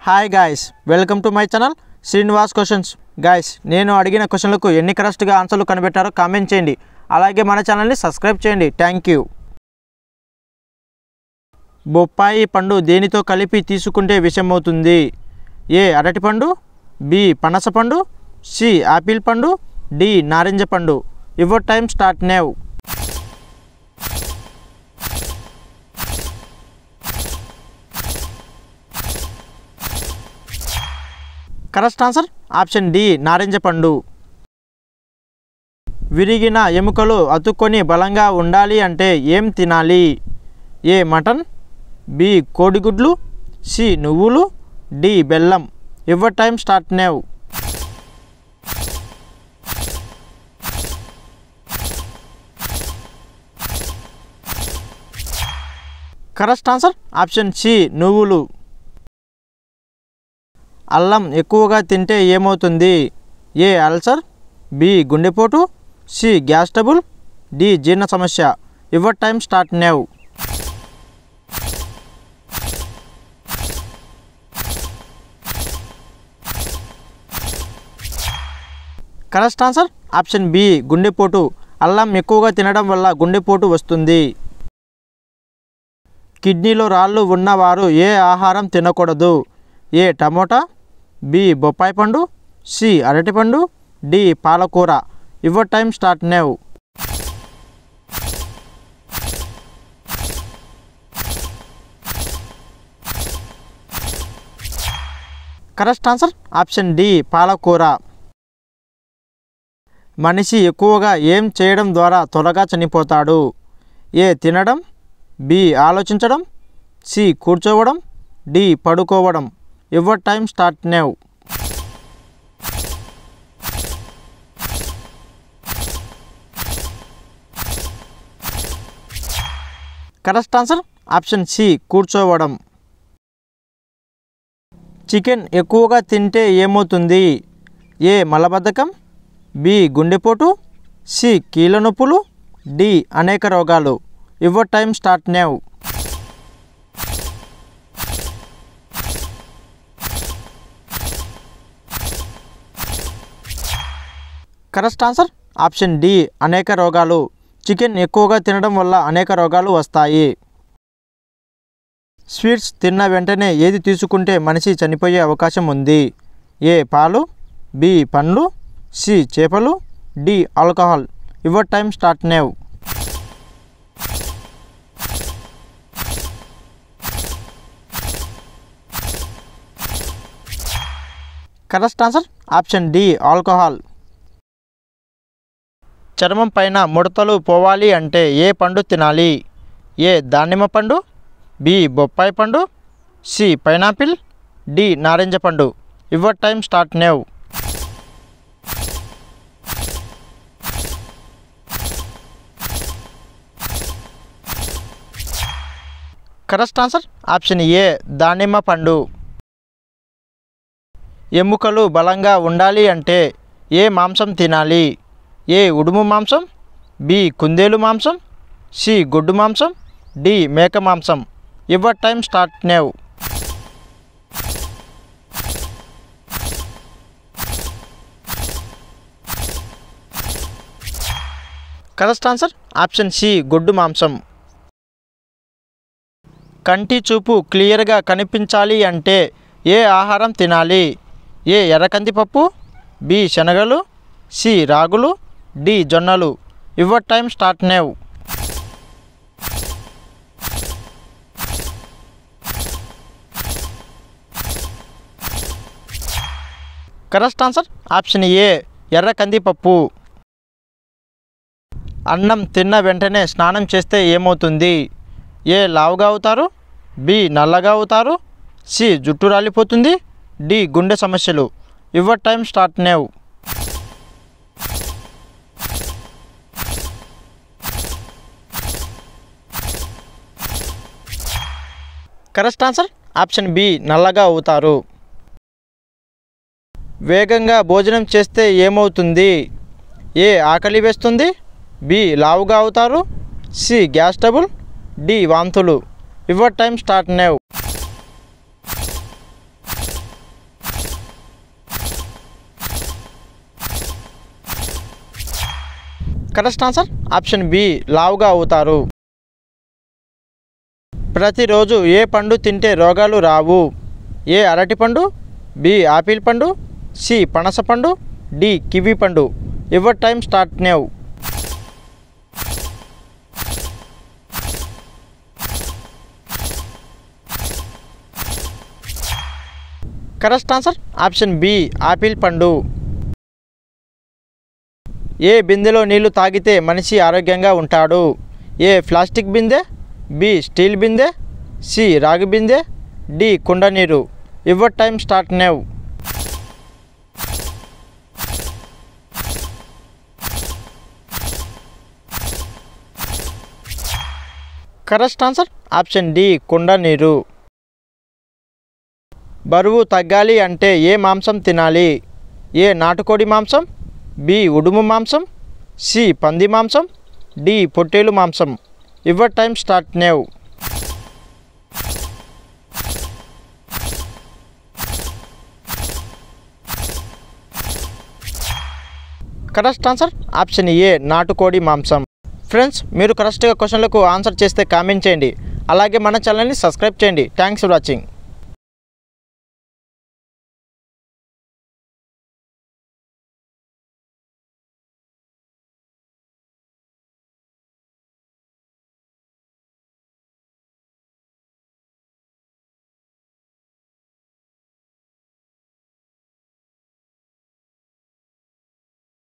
hi guys welcome to my channel Srinivas questions guys నేను అడిగిన క్వశ్చన్లకు ఎన్ని కరెక్ట్గా ఆన్సర్లు కనిపెట్టారో కామెంట్ చేయండి అలాగే మన ఛానల్ని సబ్స్క్రైబ్ చేయండి థ్యాంక్ యూ బొప్పాయి పండు దేనితో కలిపి తీసుకుంటే విషమవుతుంది ఏ అరటిపండు బి పనస పండు సి ఆపిల్ పండు డి నారింజ పండు your time start now correct answer option D నారింజ పండు విరిగిన ఎముకలు అతుక్కొని బలంగా ఉండాలి అంటే ఏం తినాలి ఏ మటన్ బి కోడిగుడ్లు సి నువ్వులు డి బెల్లం your time start now correct answer option C నువ్వులు అల్లం ఎక్కువగా తింటే ఏమవుతుంది ఏ అల్సర్ బి గుండెపోటు సి గ్యాస్ ట్రబుల్ డి జీర్ణ సమస్య your time start now correct answer option B గుండెపోటు అల్లం ఎక్కువగా తినడం వల్ల గుండెపోటు వస్తుంది కిడ్నీలో రాళ్ళు ఉన్నవారు ఏ ఆహారం తినకూడదు ఏ టమోటా బి బొప్పాయి పండు సి అరటిపండు డి పాలకూర your time start now correct answer option D పాలకూర మనిషి ఎక్కువగా ఏం చేయడం ద్వారా త్వరగా చనిపోతాడు ఏ తినడం బి ఆలోచించడం సి కూర్చోవడం డి పడుకోవడం your time start now correct answer option C కూర్చోవడం చికెన్ ఎక్కువగా తింటే ఏమవుతుంది ఏ మలబద్ధకం బి గుండెపోటు సి కీళ్ళ నొప్పులు డి అనేక రోగాలు your time start now correct answer option D అనేక రోగాలు చికెన్ ఎక్కువగా తినడం వల్ల అనేక రోగాలు వస్తాయి స్వీట్స్ తిన్న వెంటనే ఏది తీసుకుంటే మనిషి చనిపోయే అవకాశం ఉంది ఏ పాలు బి పండ్లు సి చేపలు D alcohol your time start now correct answer option D alcohol చర్మం పైన ముడతలు పోవాలి అంటే ఏ పండు తినాలి ఏ దానిమ్మ పండు బి బొప్పాయి పండు సి పైనాపిల్ డి నారింజ పండు your time start now correct answer option A దానిమ్మ పండు ఎముకలు బలంగా ఉండాలి అంటే ఏ మాంసం తినాలి ఏ ఉడుము మాంసం బి కుందేలు మాంసం సి గొడ్డు మాంసం డి మేక మాంసం your time start now correct answer option C గొడ్డు మాంసం కంటి చూపు క్లియర్గా కనిపించాలి అంటే ఏ ఆహారం తినాలి ఏ ఎర్రకందిపప్పు బి శనగలు సి రాగులు డి జొన్నలు your time start now correct answer option A ఎర్ర కందిపప్పు అన్నం తిన్న వెంటనే స్నానం చేస్తే ఏమవుతుంది ఏ లావుగా అవుతారు బి నల్లగా అవుతారు సి జుట్టు రాలిపోతుంది డి గుండె సమస్యలు your time start now correct answer option B నల్లగా అవుతారు వేగంగా భోజనం చేస్తే ఏమవుతుంది ఏ ఆకలి వేస్తుంది బి లావుగా అవుతారు సి గ్యాస్ ట్రబుల్ డి వాంతులు your time start now correct answer option B లావుగా అవుతారు ప్రతిరోజు ఏ పండు తింటే రోగాలు రావు ఏ అరటి పండు బి ఆపిల్ పండు సి పనస పండు డి కివి పండు your time start now correct answer option B apple పండు ఏ బిందెలో నీళ్లు తాగితే మనిషి ఆరోగ్యంగా ఉంటాడు ఏ ప్లాస్టిక్ బిందె బి స్టీల్ బిందె సి రాగి బిందె డి కుండ నీరు your time start now correct answer option D కుండ నీరు బరువు తగ్గాలి అంటే ఏ మాంసం తినాలి ఏ నాటుకోడి మాంసం బి ఉడుము మాంసం సి పంది మాంసం డి పొట్టేలు మాంసం your time start now correct answer option A నాటుకోడి మాంసం ఫ్రెండ్స్ మీరు కరెక్ట్గా క్వశ్చన్లకు ఆన్సర్ చేస్తే కామెంట్ చేయండి అలాగే మన ఛానల్ని సబ్స్క్రైబ్ చేయండి థ్యాంక్స్ ఫర్ వాచింగ్